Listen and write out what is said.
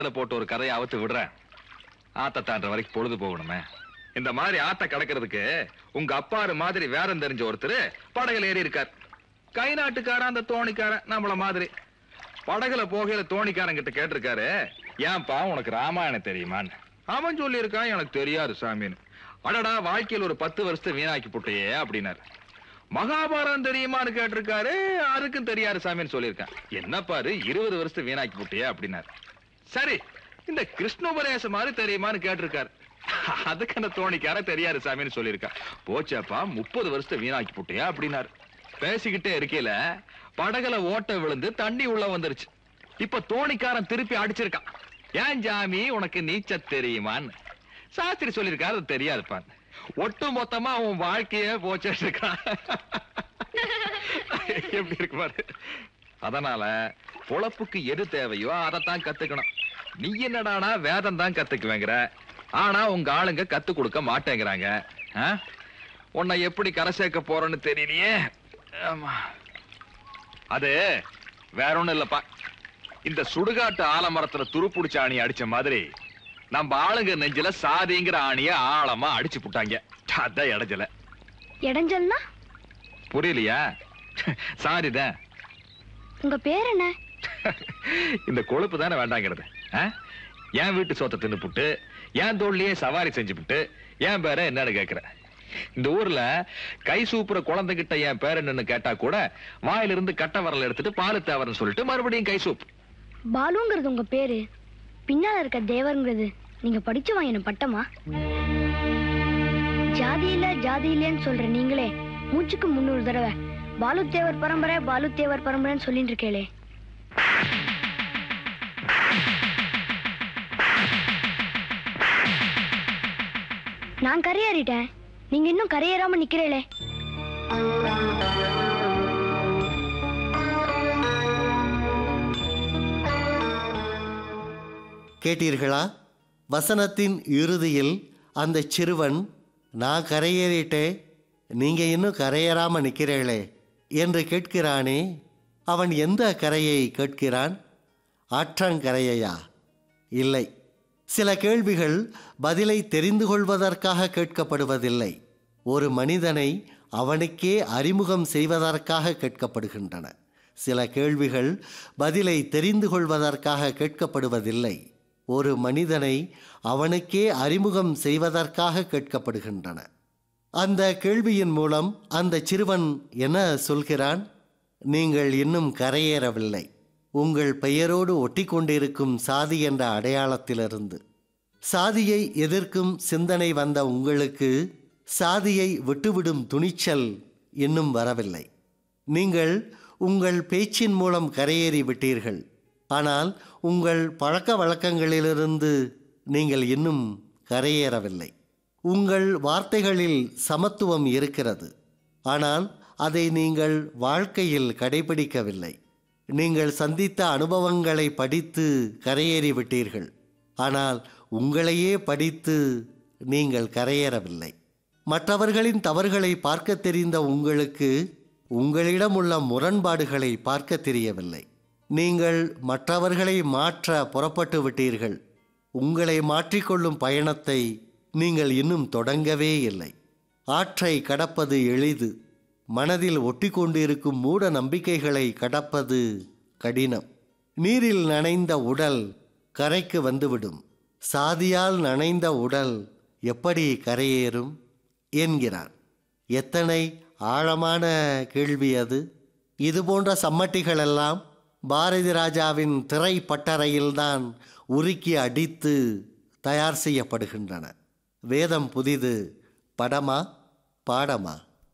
அதுல போட்டு ஒரு கதையை அவுத்து விடுறேன் ஆத்த தாண்டுற வரைக்கும் பொழுது போகணுமே இந்த மாதிரி ஆத்த கடக்கிறதுக்கு உங்க அப்பாரு மாதிரி வேறம் தெரிஞ்ச ஒருத்தர் படகுல ஏறி இருக்கார் கை நாட்டுக்காரன் அந்த தோணிக்காரன் நம்மள மாதிரி படகுல போகையில தோணிக்காரன் கிட்ட கேட்டிருக்காரு ஏன்பா உனக்கு ராமாயணம் தெரியுமான்னு அவன் சொல்லியிருக்கான் எனக்கு தெரியாது சாமின்னு அடடா வாழ்க்கையில் ஒரு பத்து வருஷத்தை வீணாக்கி போட்டியே அப்படின்னாரு மகாபாரதம் தெரியுமான்னு கேட்டிருக்காரு அதுக்கும் தெரியாது சாமின்னு சொல்லியிருக்கேன் என்ன பாரு இருபது வருஷத்தை வீணாக்கி போட்டியே அப்படின்னாரு சரி இந்த கிருஷ்ணோபதேசம் மாதிரி தெரியுமான்னு கேட்டிருக்காரு அதுக்கு அந்த தோணிக்கார தெரியாது சாமின்னு சொல்லியிருக்கா போச்சேப்பா முப்பது வருஷத்தை வீணாக்கி போட்டியா அப்படின்னாரு பேசிக்கிட்டே இருக்கையில படகுல ஓட்ட விழுந்து தண்ணி உள்ள வந்துருச்சு இப்ப தோணிக்காரன் திருப்பி அடிச்சிருக்கான் ஏன் ஜாமி உனக்கு நீச்ச தெரியுமான்னு சாஸ்திரி சொல்லியிருக்காரு அது தெரியாதுப்பா ஒட்டு மொத்தமா அவன் வாழ்க்கையே போச்சுட்டு இருக்கான் எப்படி இருக்கு பாரு அதனால பொழப்புக்கு எது தேவையோ அதைத்தான் கத்துக்கணும் நீ என்னடானா வேதம் தான் கத்துக்குவேங்கிற ஆனா உங்க ஆளுங்க கத்து கொடுக்க மாட்டேங்கிறாங்க ஆ? உன்னை எப்படி கரை சேர்க்க போறேன்னு தெரியலையே ஆமா அது வேற ஒண்ணும் இல்லப்பா இந்த சுடுகாட்டு ஆலமரத்துல துருப்புடிச்ச ஆணி அடிச்ச மாதிரி நம்ம ஆளுங்க நெஞ்சில சாதிங்கிற ஆணிய ஆழமா அடிச்சு புட்டாங்க அதான் இடைஞ்சல இடைஞ்சல்னா புரியலையா சாரிதான் உங்க பேர் என்ன இந்த கொழுப்பு தானே வேண்டாங்கிறது ஆ? என் வீட்டு சோத்தை தின்னுப்புட்டு என் தோல்லையே சவாரி செஞ்சுப்புட்டு என் பேரை என்னன்னு கேக்குற இந்த ஊர்ல கை சூப்புற குழந்தைகிட்ட என் பேர் என்னன்னு கேட்டா கூட வாயிலிருந்து கட்ட வரல எடுத்துட்டு பாலு தேவரன்னு சொல்லிட்டு மறுபடியும் கை சூப் பாலுங்கிறது உங்க பேரு பின்னால இருக்க தேவருங்கிறது நீங்க படிச்சு வாங்கின பட்டமா ஜாதி இல்ல ஜாதி இல்லைன்னு சொல்ற நீங்களே மூச்சுக்கு முன்னூறு தடவை பாலு தேவர் பரம்பரை பாலு தேவர் பரம்பரைன்னு சொல்லிட்டு இருக்கேளே நான் கரையேறிட்டேன் நீங்க இன்னும் கரையேறாம நிக்கிறீங்களே கேட்டீர்களா வசனத்தின் இறுதியில் அந்த சிறுவன் நான் கரையேறிட்டேன் நீங்க இன்னும் கரையேறாம நிக்கிறீங்களே என்று கேட்கிறானே அவன் எந்த கரையை கேட்கிறான் ஆற்றங்கரையையா இல்லை சில கேள்விகள் பதிலை தெரிந்து கொள்வதற்காக கேட்கப்படுவதில்லை ஒரு மனிதனை அவனுக்கே அறிமுகம் செய்வதற்காக கேட்கப்படுகின்றன சில கேள்விகள் பதிலை தெரிந்து கொள்வதற்காக கேட்கப்படுவதில்லை ஒரு மனிதனை அவனுக்கே அறிமுகம் செய்வதற்காக கேட்கப்படுகின்றன அந்த கேள்வியின் மூலம் அந்த சிறுவன் என்ன சொல்கிறான் நீங்கள் இன்னும் கரையேறவில்லை உங்கள் பெயரோடு ஒட்டிக்கொண்டிருக்கும் சாதி என்ற அடையாளத்திலிருந்து சாதியை எதிர்க்கும் சிந்தனை வந்த உங்களுக்கு சாதியை விட்டுவிடும் துணிச்சல் இன்னும் வரவில்லை நீங்கள் உங்கள் பேச்சின் மூலம் கரையேறி விட்டீர்கள் ஆனால் உங்கள் பழக்க வழக்கங்களிலிருந்து நீங்கள் இன்னும் கரையேறவில்லை உங்கள் வார்த்தைகளில் சமத்துவம் இருக்கிறது ஆனால் அதை நீங்கள் வாழ்க்கையில் கடைபிடிக்கவில்லை நீங்கள் சந்தித்த அனுபவங்களை படித்து கரையேறி விட்டீர்கள் ஆனால் உங்களையே படித்து நீங்கள் கரையேறவில்லை மற்றவர்களின் தவறுகளை பார்க்க தெரிந்த உங்களுக்கு உங்களிடம் உள்ள முரண்பாடுகளை பார்க்க தெரியவில்லை நீங்கள் மற்றவர்களை மாற்ற புறப்பட்டு விட்டீர்கள் உங்களை மாற்றிக்கொள்ளும் பயணத்தை நீங்கள் இன்னும் தொடங்கவே இல்லை ஆற்றை கடப்பது எளிது மனதில் ஒட்டிக்கொண்டிருக்கும் மூட நம்பிக்கைகளை கடப்பது கடினம் நீரில் நனைந்த உடல் கரைக்கு வந்துவிடும் சாதியால் நனைந்த உடல் எப்படி கரையேறும் என்கிறான் எத்தனை ஆழமான கேள்வி அது இது போன்ற சம்மட்டிகளெல்லாம் பாரதி ராஜாவின் திரை பட்டறையில்தான் உருக்கி அடித்து தயார் செய்யப்படுகின்றன வேதம் புதிது படமா பாடமா